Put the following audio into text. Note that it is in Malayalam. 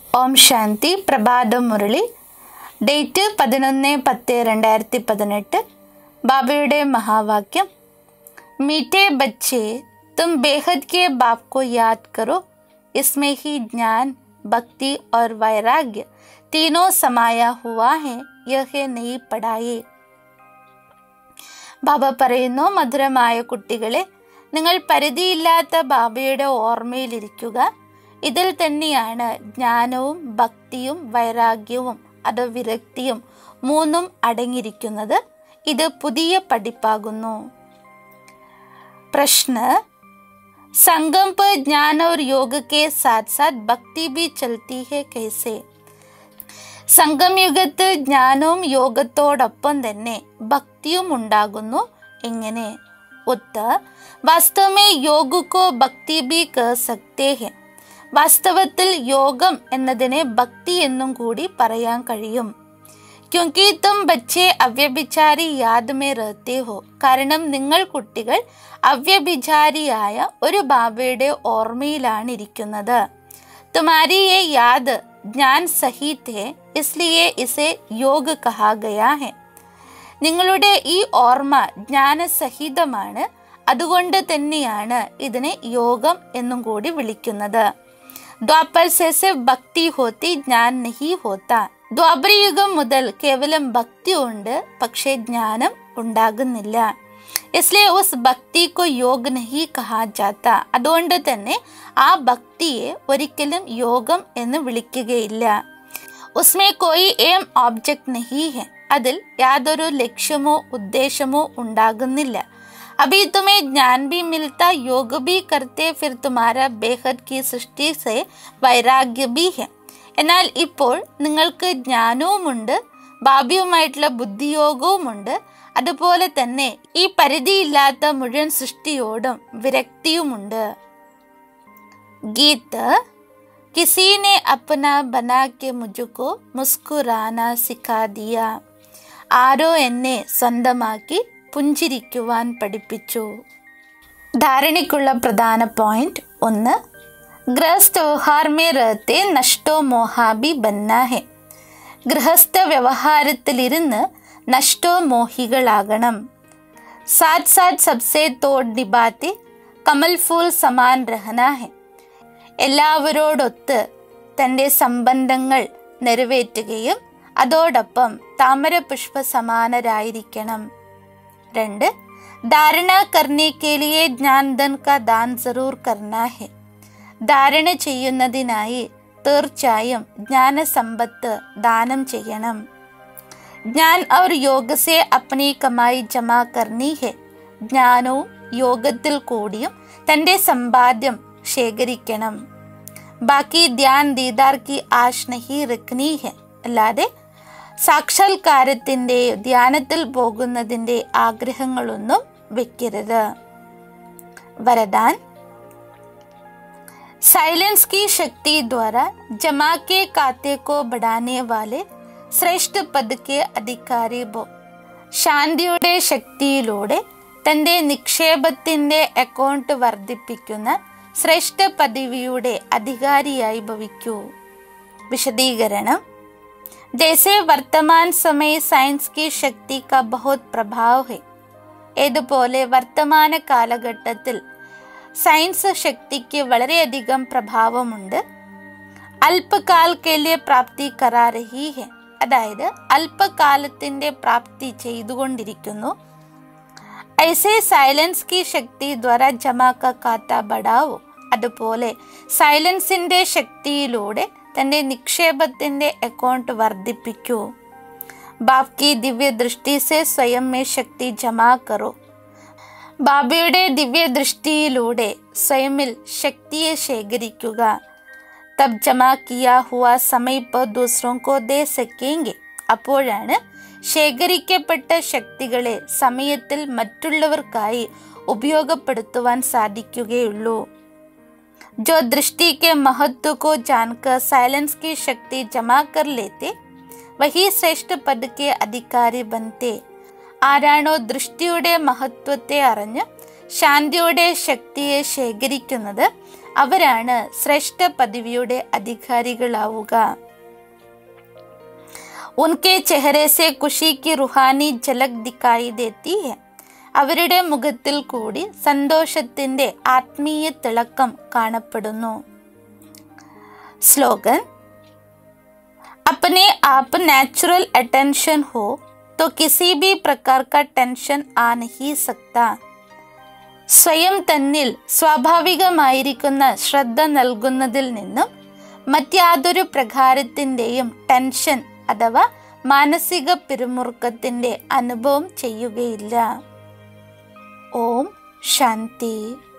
ഓം ശാന്തി പ്രഭാതം മുരളി ഡേറ്റ് പതിനൊന്ന് പത്ത് രണ്ടായിരത്തി പതിനെട്ട് ബാബയുടെ മഹാവാക്യം मीठे बच्चे तुम बेहद के बाप को याद करो इसमें ही ज्ञान भक्ति और वैराग्य तीनों समाया हुआ है यह नहीं पढ़ाए ബാബ പറയുന്നു മധുരമായ കുട്ടികളെ നിങ്ങൾ പരിധിയില്ലാത്ത ബാബയുടെ ഓർമ്മയിലിരിക്കുക ഇതിൽ തന്നെയാണ് ജ്ഞാനവും ഭക്തിയും വൈരാഗ്യവും അത് വിരക്തിയും മൂന്നും അടങ്ങിയിരിക്കുന്നത് ഇത് പുതിയ പഠിപ്പാകുന്നു प्रश्न संगम पर ज्ञान और योग के साथ साथ भक्ति भी चलती है कैसे സംഗം യുഗത്ത് ജ്ഞാനവും യോഗത്തോടൊപ്പം തന്നെ ഭക്തിയും ഉണ്ടാകുന്നു എങ്ങനെ ഉത്തർ വാസ്തവമേ യോഗക്കോ ഭക്തി ബി കർ സക്തേ ഹെ വാസ്തവത്തിൽ യോഗം എന്നതിനെ ഭക്തി എന്നും കൂടി പറയാൻ കഴിയും ക്യോങ്കി തും ബച്ചെ അവ്യഭിചാരി യാദ് മേ റഹത്തെ ഹോ കാരണം നിങ്ങൾ കുട്ടികൾ അവ്യഭിചാരിയായ ഒരു ബാബയുടെ ഓർമ്മയിലാണ് ഇരിക്കുന്നത് തുമാരി യെ യാദ് ജ്ഞാൻ സഹിത് ഹെ ഇസ്ലിയെ ഇസെ योग കഹാ ഗയാ ഹെ നിങ്ങളുടെ ഈ ഓർമ്മ ജ്ഞാനസഹിതമാണ് അതുകൊണ്ട് തന്നെയാണ് ഇതിനെ യോഗം എന്നും കൂടി വിളിക്കുന്നത് ദ്വാപർ സെ സിർഫ് ഭക്തി ഹോത്തി ജ്ഞാൻ നഹി ഹോത്ത ദ്വാപരയുഗം മുതൽ കേവലം ഭക്തി ഉണ്ട് പക്ഷേ ജ്ഞാനം ഉണ്ടാകുന്നില്ല ഇസ്ലേ ഉസ് ഭക്തി കോ യോഗ് നഹി കഹാ ജാത്ത അതുകൊണ്ട് തന്നെ ആ ഭക്തിയെ ഒരിക്കലും യോഗം എന്ന് വിളിക്കുകയില്ല ഉസ്മേ കോയി ഏം ഓബ്ജക്റ്റ് നഹി ഹെ അതിൽ യാതൊരു ലക്ഷ്യമോ ഉദ്ദേശമോ ഉണ്ടാകുന്നില്ല अभी तुम्हें ज्ञान भी मिलता योग भी करते फिर तुम्हारा बेहद की सृष्टि से വൈരാഗ്യ ബി ഹെ എന്നാൽ ഇപ്പോൾ നിങ്ങൾക്ക് ജ്ഞാനവുമുണ്ട് ഭാവ്യവുമായിട്ടുള്ള ബുദ്ധിയോഗവുമുണ്ട് അതുപോലെ തന്നെ ഈ പരിധിയില്ലാത്ത മുഴുവൻ സൃഷ്ടിയോടും വിരക്തിയുമുണ്ട് ഗീത് किसी ने अपना बना के मुझको മുസ്കുറാന സിഖാ ദിയ ആരോ എന്നെ സ്വന്തമാക്കി പുഞ്ചിരിക്കുവാൻ പഠിപ്പിച്ചു ധാരണയ്ക്കുള്ള പ്രധാന പോയിന്റ് ഒന്ന് ഗൃഹസ്ഥ വ്യവഹാർ മേ റഹത്തെ നഷ്ടോ മോഹാബി ബന്ന ഹെ ഗൃഹസ്ഥ വ്യവഹാരത്തിലിരുന്ന് നഷ്ടോ മോഹികളാകണം സാത് സാത് സബ്സെ തോട് നിബാത്തി കമൽ ഫൂൽ സമാൻ രഹന ഹെ എല്ലാവരോടൊത്ത് തൻ്റെ സംബന്ധങ്ങൾ നിറവേറ്റുകയും അതോടൊപ്പം താമരപുഷ്പ സമാനരായിരിക്കണം രണ്ട് ധാരണ കർണേ കെ ലിയെ ജ്ഞാൻ ധൻ കാ ദാൻ ജറൂർ കർണ ഹെ ധാരണ ചെയ്യുന്നതിനായി തീർച്ചയായും ജ്ഞാനസമ്പത്ത് ദാനം ചെയ്യണം ജ്ഞാൻ ഔർ യോഗ സെ അപ്നി കമായി ജമാ കർണി ഹെ ജ്ഞാനവും യോഗത്തിൽ കൂടിയും തൻ്റെ സമ്പാദ്യം ശേഖരിക്കണം ബാക്കി ധ്യാൻ ദീദാർ കി ആശ് നഹി റഖ്നി ഹെ അല്ലാതെ സാക്ഷാത്കാരത്തിൻ്റെ ധ്യാനത്തിൽ പോകുന്നതിൻ്റെ ആഗ്രഹങ്ങളൊന്നും വെക്കരുത് വരദാൻ साइलेंस की शक्ति द्वारा जमा के खाते को बढ़ाने वाले ശ്രേഷ്ഠ പദ് കെ അധികാരി ബോ ശാന്തിയുടെ ശക്തിയിലൂടെ തൻ്റെ നിക്ഷേപത്തിൻ്റെ അക്കൗണ്ട് വർദ്ധിപ്പിക്കുന്ന ശ്രേഷ്ഠ പദവിയുടെ അധികാരിയായി ഭവിക്കൂ വിശദീകരണം ജैसे വർത്തമാൻ സമയ സയൻസ് की ശക്തി का बहुत പ്രഭാവ് है ഏതുപോലെ വർത്തമാന കാലഘട്ടത്തിൽ സയൻസ് ശക്തിക്ക് വളരെയധികം പ്രഭാവമുണ്ട് അല്പകാൽ കേലിയ പ്രാപ്തി കരാ രഹി ഹെ അതായത് അല്പകാലത്തിൻ്റെ പ്രാപ്തി ചെയ്തുകൊണ്ടിരിക്കുന്നു ഐസെ സൈലൻസ് കി ശക്തി ദ്വാര ജമാക്ക കാത്ത ബടാവോ അതുപോലെ സൈലൻസിൻ്റെ ശക്തിയിലൂടെ തൻ്റെ നിക്ഷേപത്തിൻ്റെ അക്കൗണ്ട് വർദ്ധിപ്പിക്കൂ ബാപ് കി ദിവ്യ ദൃഷ്ടി സെ സ്വയം മേ ശക്തി ജമാ കറോ ബാബയുടെ ദിവ്യദൃഷ്ടിയിലൂടെ സ്വയമിൽ ശക്തിയെ ശേഖരിക്കുക തബ് ജമാ കിയാ ഹുവ സമയപ്പ് ദൂസറോക്കോ ദേ സക്കേങ്കെ അപ്പോഴാണ് ശേഖരിക്കപ്പെട്ട ശക്തികളെ സമയത്തിൽ മറ്റുള്ളവർക്കായി ഉപയോഗപ്പെടുത്തുവാൻ സാധിക്കുകയുള്ളൂ जो दृष्टि के महत्व को जानकर साइलेंस की शक्ति जमा कर लेते वही ശ്രേഷ്ഠ പദ് കെ അധികാരി ബനത്തെ ആരാണോ ദൃഷ്ടിയുടെ മഹത്വത്തെ അറിഞ്ഞ് ശാന്തിയുടെ ശക്തിയെ ശേഖരിക്കുന്നത് അവരാണ് ശ്രേഷ്ഠ പദവിയുടെ അധികാരികളാവുക ഉൻകെ ചെഹരെ സെ ഖുഷി കി റുഹാനി ജലക് ദിക്കായി ദേത്തി ഹെ അവരുടെ മുഖത്തിൽ കൂടി സന്തോഷത്തിൻ്റെ ആത്മീയ തിളക്കം കാണപ്പെടുന്നു സ്ലോഗൻ अपने आप नेचुरल अटेंशन हो तो किसी भी प्रकार का टेंशन आ नहीं सकता സ്വയം തന്നിൽ സ്വാഭാവികമായിരിക്കുന്ന ശ്രദ്ധ നൽകുന്നതിൽ നിന്നും മറ്റാതൊരു പ്രകാരത്തിൻ്റെയും ടെൻഷൻ അഥവാ മാനസിക പിരിമുറുക്കത്തിൻ്റെ അനുഭവം ചെയ്യുകയില്ല ഓം ശാന്തി